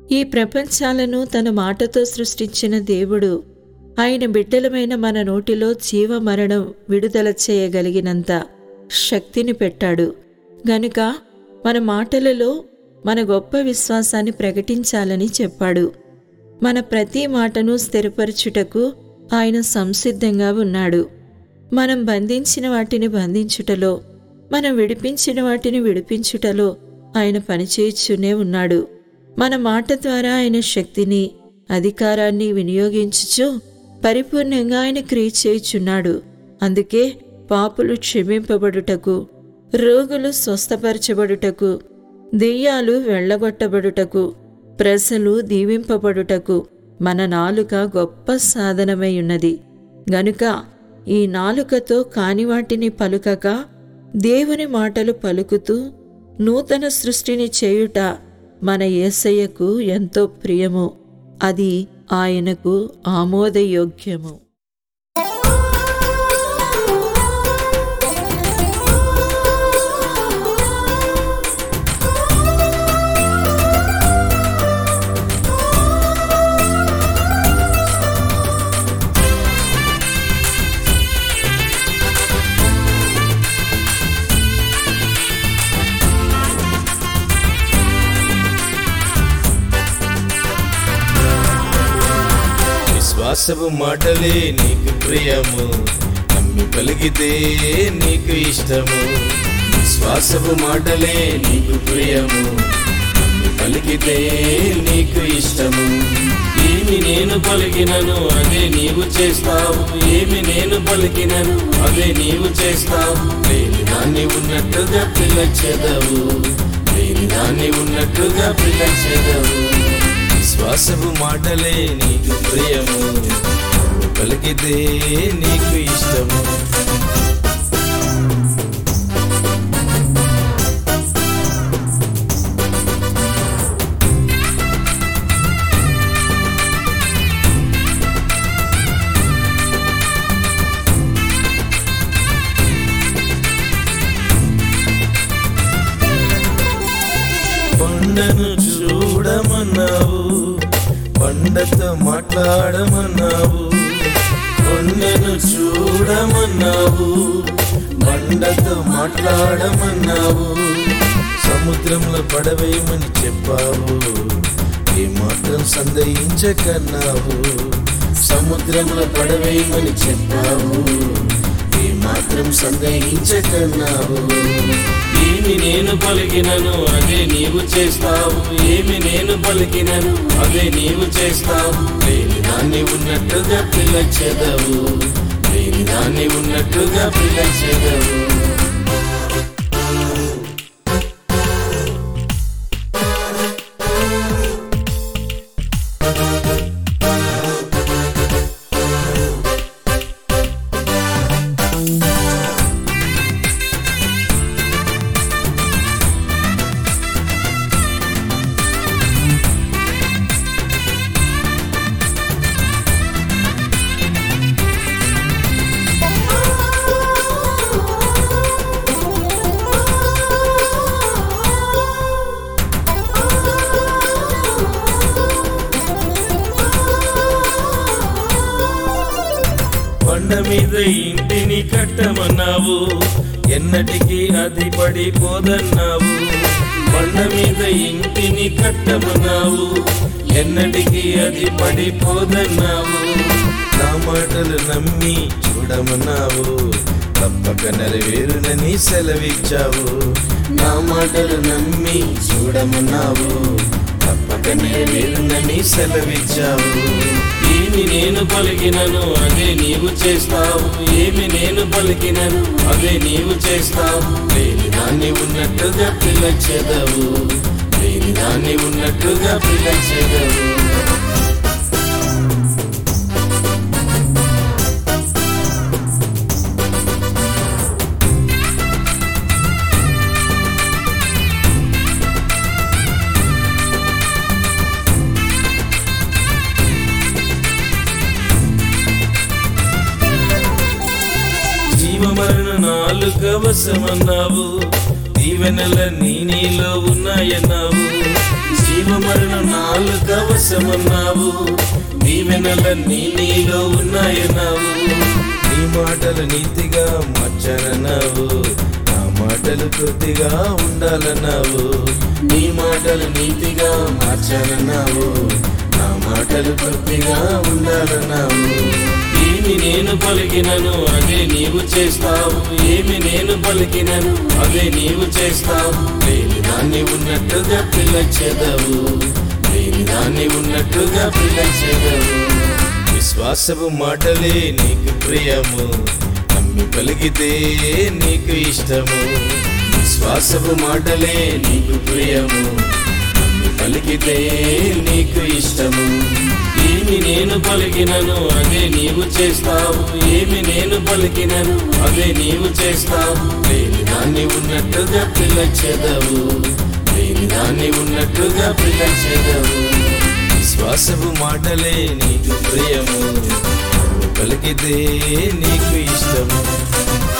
ఈ ప్రపంచాలను తన మాటతో సృష్టించిన దేవుడు ఆయన బిడ్డలమైన మన నోటిలో జీవమరణం విడుదల చేయగలిగినంత శక్తిని పెట్టాడు గనుక మన మాటలలో మన గొప్ప విశ్వాసాన్ని ప్రకటించాలని చెప్పాడు మన ప్రతి మాటను స్థిరపరచుటకు ఆయన సంసిద్ధంగా ఉన్నాడు మనం బంధించిన వాటిని బంధించుటలో మనం విడిపించిన వాటిని విడిపించుటలో ఆయన పనిచేయుచునే ఉన్నాడు మన మాట ద్వారా ఆయన శక్తిని అధికారాన్ని వినియోగించుచు పరిపూర్ణంగా ఆయన క్రియ చేయుచున్నాడు అందుకే పాపులు క్షమింపబడుటకు రోగులు స్వస్థపరచబడుటకు దెయ్యాలు వెళ్ళగొట్టబడుటకు ప్రజలు దీవింపబడుటకు మన నాలుక గొప్ప సాధనమై ఉన్నది గనుక ఈ నాలుకతో కాని వాటిని పలుకక దేవుని మాటలు పలుకుతూ నూతన సృష్టిని చేయుట మన యేసయ్యకు ఎంతో ప్రియము అది ఆయనకు ఆమోదయోగ్యము విశ్వాసపు మాటలే నీకు ప్రియము నమ్మి పలికితే నీకు ఇష్టము విశ్వాసపు మాటలే నీకు ప్రియము నమ్మి పలికితే నీకు ఇష్టము ఏమి నేను పలికినను అదే నీవు చేస్తావు ఏమి నేను పలికినను అదే నీవు చేస్తావు లేని దాన్ని ఉన్నట్టుగా పిల్లచెదవు లేని దాన్ని ఉన్నట్టుగా పిల్లచెదవు విశ్వాసపు మాటలే నీకు ప్రియము నువ్వు పలికితే నీకు ఇష్టము కొండను చూడమన్నావు కొండతో మాట్లాడమన్నావు కొండను చూడమన్నావు బండతో మాట్లాడమన్నావు సముద్రంలో పడవేయమని చెప్పావు ఏమాత్రం సందేహించకన్నావు సముద్రంలో పడవేయమని చెప్పావు ఏమాత్రం సందేహించకన్నావు ఏమి నేను పలికినను అదే నీవు చేస్తావు ఏమి నేను పలికినను అదే నీవు చేస్తావు లేని దాన్ని ఉన్నట్టుగా పిల్లచెదవు లేని దాన్ని ఉన్నట్టుగా పిల్లచెదవు కొండ మీద ఇంటిని కట్టమన్నావు ఎన్నటికీ అది పడిపోదన్నావు కొండ మీద ఇంటిని కట్టమన్నావు ఎన్నటికీ అది పడిపోదన్నావు నా మాటలు నమ్మి చూడమన్నావు తప్పక నెరవేరునని సెలవిచ్చావు నా మాటలు నమ్మి చూడమన్నావు తప్పక నెరవేరునని సెలవిచ్చావు ఏమి నేను పలికినను అదే నీవు చేస్తావు ఏమి నేను పలికినను అదే నీవు చేస్తావు లేని దాన్ని ఉన్నట్టుగా పిల్లచెదవు లేని దాన్ని ఉన్నట్టుగా పిల్లచెదవు జీవమరణ నాలుక వశమన్నావు దీవెనల నీ నీలో ఉన్నాయన్నావు జీవమరణ నాలుక వశమన్నావు దీవెనలన్నీ నీలో ఉన్నాయన్నావు నీ మాటలు నీతిగా మార్చానన్నావు నా మాటలు కొద్దిగా ఉండాలన్నావు నీ మాటలు నీతిగా మార్చానన్నావు నా మాటలు కొద్దిగా ఉండాలన్నావు ఏమి నేను పలికినను అదే నీవు చేస్తావు ఏమి నేను పలికినను అదే నీవు చేస్తావు లేని దాన్ని ఉన్నట్టుగా పిల్లచెదవు లేని దాన్ని ఉన్నట్టుగా పిల్లచెదవు విశ్వాసపు మాటలే నీకు ప్రియము నమ్మి పలికితే నీకు ఇష్టము విశ్వాసపు మాటలే నీకు ప్రియము నమ్మి పలికితే నీకు ఇష్టము ఏమి నేను పలికినను అదే నీవు చేస్తావు ఏమి నేను పలికినను అదే నీవు చేస్తావు లేని దాన్ని ఉన్నట్టుగా పిల్లచెదవు లేని దాన్ని ఉన్నట్టుగా పిల్లచెదవు విశ్వాసపు మాటలే నీకు ప్రియము నువ్వు పలికితే నీకు ఇష్టము